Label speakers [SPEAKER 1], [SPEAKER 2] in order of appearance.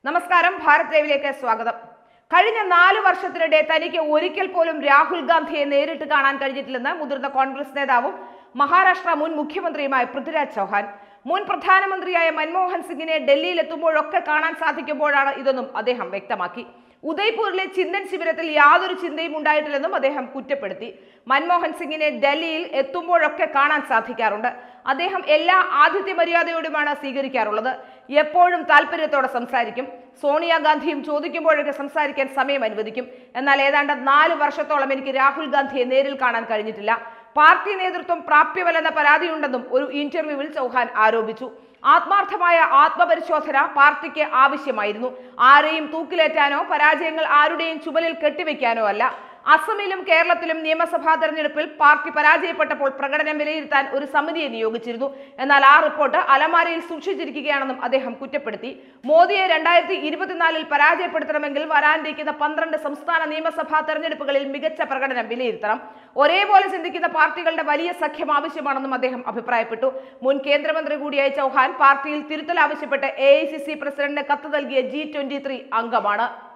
[SPEAKER 1] നമസ്കാരം ഭാരത് ലൈവിലേക്ക് സ്വാഗതം കഴിഞ്ഞ നാല് വർഷത്തിനിടെ തനിക്ക് ഒരിക്കൽ പോലും രാഹുൽ ഗാന്ധിയെ നേരിട്ട് കാണാൻ കഴിഞ്ഞിട്ടില്ലെന്ന് മുതിർന്ന കോൺഗ്രസ് നേതാവും മഹാരാഷ്ട്ര മുൻ മുഖ്യമന്ത്രിയുമായ പൃഥ്വിരാജ് ചൗഹാൻ മുൻ പ്രധാനമന്ത്രിയായ മൻമോഹൻ സിംഗിനെ ഡൽഹിയിൽ എത്തുമ്പോഴൊക്കെ കാണാൻ സാധിക്കുമ്പോഴാണ് ഇതെന്നും അദ്ദേഹം വ്യക്തമാക്കി ഉദയ്പൂരിലെ ചിന്തൻ ശിബിരത്തിൽ യാതൊരു ചിന്തയും ഉണ്ടായിട്ടില്ലെന്നും അദ്ദേഹം കുറ്റപ്പെടുത്തി മൻമോഹൻ സിംഗിനെ ഡൽഹിയിൽ എത്തുമ്പോഴൊക്കെ കാണാൻ സാധിക്കാറുണ്ട് അദ്ദേഹം എല്ലാ ആതിഥ്യ മര്യാദയോടുമാണ് സ്വീകരിക്കാറുള്ളത് എപ്പോഴും താല്പര്യത്തോടെ സംസാരിക്കും സോണിയാഗാന്ധിയും ചോദിക്കുമ്പോഴൊക്കെ സംസാരിക്കാൻ സമയം അനുവദിക്കും എന്നാൽ ഏതാണ്ട് നാല് വർഷത്തോളം എനിക്ക് രാഹുൽ ഗാന്ധിയെ നേരിൽ കാണാൻ കഴിഞ്ഞിട്ടില്ല പാർട്ടി നേതൃത്വം പ്രാപ്യമല്ലെന്ന പരാതിയുണ്ടെന്നും ഒരു ഇന്റർവ്യൂവിൽ ചൗഹാൻ ആരോപിച്ചു ആത്മാർത്ഥമായ ആത്മപരിശോധന പാർട്ടിക്ക് ആവശ്യമായിരുന്നു ആരെയും തൂക്കിലേറ്റാനോ പരാജയങ്ങൾ ആരുടെയും ചുമലിൽ കെട്ടിവെക്കാനോ അല്ല അസമിലും കേരളത്തിലും നിയമസഭാ തെരഞ്ഞെടുപ്പിൽ പാർട്ടി പരാജയപ്പെട്ടപ്പോൾ പ്രകടനം വിലയിരുത്താൻ ഒരു സമിതിയെ നിയോഗിച്ചിരുന്നു എന്നാൽ ആ റിപ്പോർട്ട് അലമാരയിൽ സൂക്ഷിച്ചിരിക്കുകയാണെന്നും അദ്ദേഹം കുറ്റപ്പെടുത്തി മോദിയെ രണ്ടായിരത്തി ഇരുപത്തിനാലിൽ പരാജയപ്പെടുത്തണമെങ്കിൽ വരാനിരിക്കുന്ന പന്ത്രണ്ട് സംസ്ഥാന നിയമസഭാ തെരഞ്ഞെടുപ്പുകളിൽ മികച്ച പ്രകടനം വിലയിരുത്തണം ഒരേപോലെ ചിന്തിക്കുന്ന പാർട്ടികളുടെ വലിയ സഖ്യം ആവശ്യമാണെന്നും അദ്ദേഹം അഭിപ്രായപ്പെട്ടു മുൻ കേന്ദ്രമന്ത്രി കൂടിയായ ചൗഹാൻ പാർട്ടിയിൽ തിരുത്തൽ ആവശ്യപ്പെട്ട് എ പ്രസിഡന്റിന് കത്ത് നൽകിയ ജി അംഗമാണ്